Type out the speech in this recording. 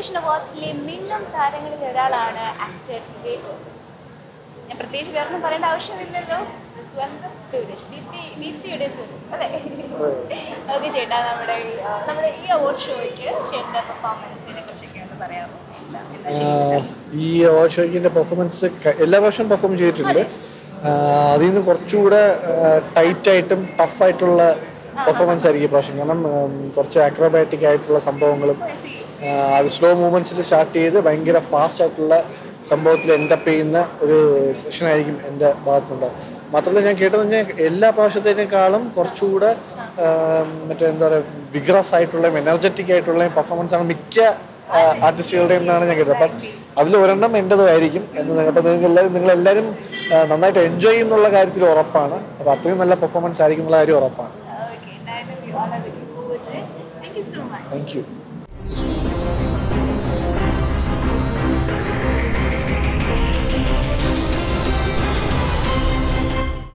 Television അവാർഡ്സിലെ മിന്നും താരങ്ങളിൽ ഒരാളാണ് ആക്ടർ വിവേക് ഓബൻ. ഞാൻ പ്രത്യേകിച്ച് വേറൊന്നും പറയേണ്ട ആവശ്യമില്ലല്ലോ സ്വന്തം സുരേഷ് ദീപ്തി ദീപ്തിയുടെ സുരേഷ് അല്ലേ ഓക്കെ ചേട്ടാ നമ്മുടെ ഈ, ആ, നമ്മുടെ ഈ അവാർഡ് ഷോയ്ക്ക് ചേട്ടൻ്റെ പെർഫോമൻസിനെ കുറിച്ചൊക്കെ ഒന്ന് പറയാമോ എന്താ എന്താ ചെയ്യുന്നത് ഈ അവാർഡ് ഷോയ്ക്കിൻ്റെ പെർഫോമൻസ് എല്ലാ വർഷവും പെർഫോം ചെയ്തിട്ടുണ്ട് ആഹ് അതിൽ നിന്ന് കുറച്ചുകൂടെ ടൈറ്റ് ആയിട്ടും ടഫ് ആയിട്ടുള്ള പെർഫോമൻസ് ആയിരിക്കും ഈ പ്രാവശ്യം കാരണം ഉം, കുറച്ച് അക്രോബാറ്റിക് ആയിട്ടുള്ള സംഭവങ്ങളും ആഹ് അത് സ്ലോ മൂവ്മെൻറ്റ്സിൽ സ്റ്റാർട്ട് ചെയ്ത് ഭയങ്കര ഫാസ്റ്റ് ആയിട്ടുള്ള സംഭവത്തിൽ എൻഡപ്പ് ചെയ്യുന്ന ഒരു സെഷൻ ആയിരിക്കും എൻ്റെ ഭാഗത്തുണ്ട് മാത്രമല്ല ഞാൻ കേട്ടത് കഴിഞ്ഞാൽ എല്ലാ പ്രാവശ്യത്തേക്കാളും കുറച്ചുകൂടെ ആഹ് മറ്റേ എന്താ പറയുക വിഗ്രസ് ആയിട്ടുള്ളതും എനർജറ്റിക് ആയിട്ടുള്ളതും പെർഫോമൻസ് ആണ് മിക്ക ആർട്ടിസ്റ്റുകളുടെയും എന്നാണ് ഞാൻ കേട്ടത് അപ്പം അതിൽ ഒരെണ്ണം എൻ്റെതും ആയിരിക്കും എന്ന് അപ്പം നിങ്ങൾ എല്ലാവരും നിങ്ങൾ എല്ലാവരും നന്നായിട്ട് എൻജോയ് ചെയ്യുന്നുള്ള കാര്യത്തിൽ ഉറപ്പാണ് അപ്പം അത്രയും നല്ല പെർഫോമൻസ് ആയിരിക്കും എന്നുള്ള കാര്യം ഉറപ്പാണ് ഓക്കെ എന്തായാലും we all are looking forward to it. Thank you so much. Thank U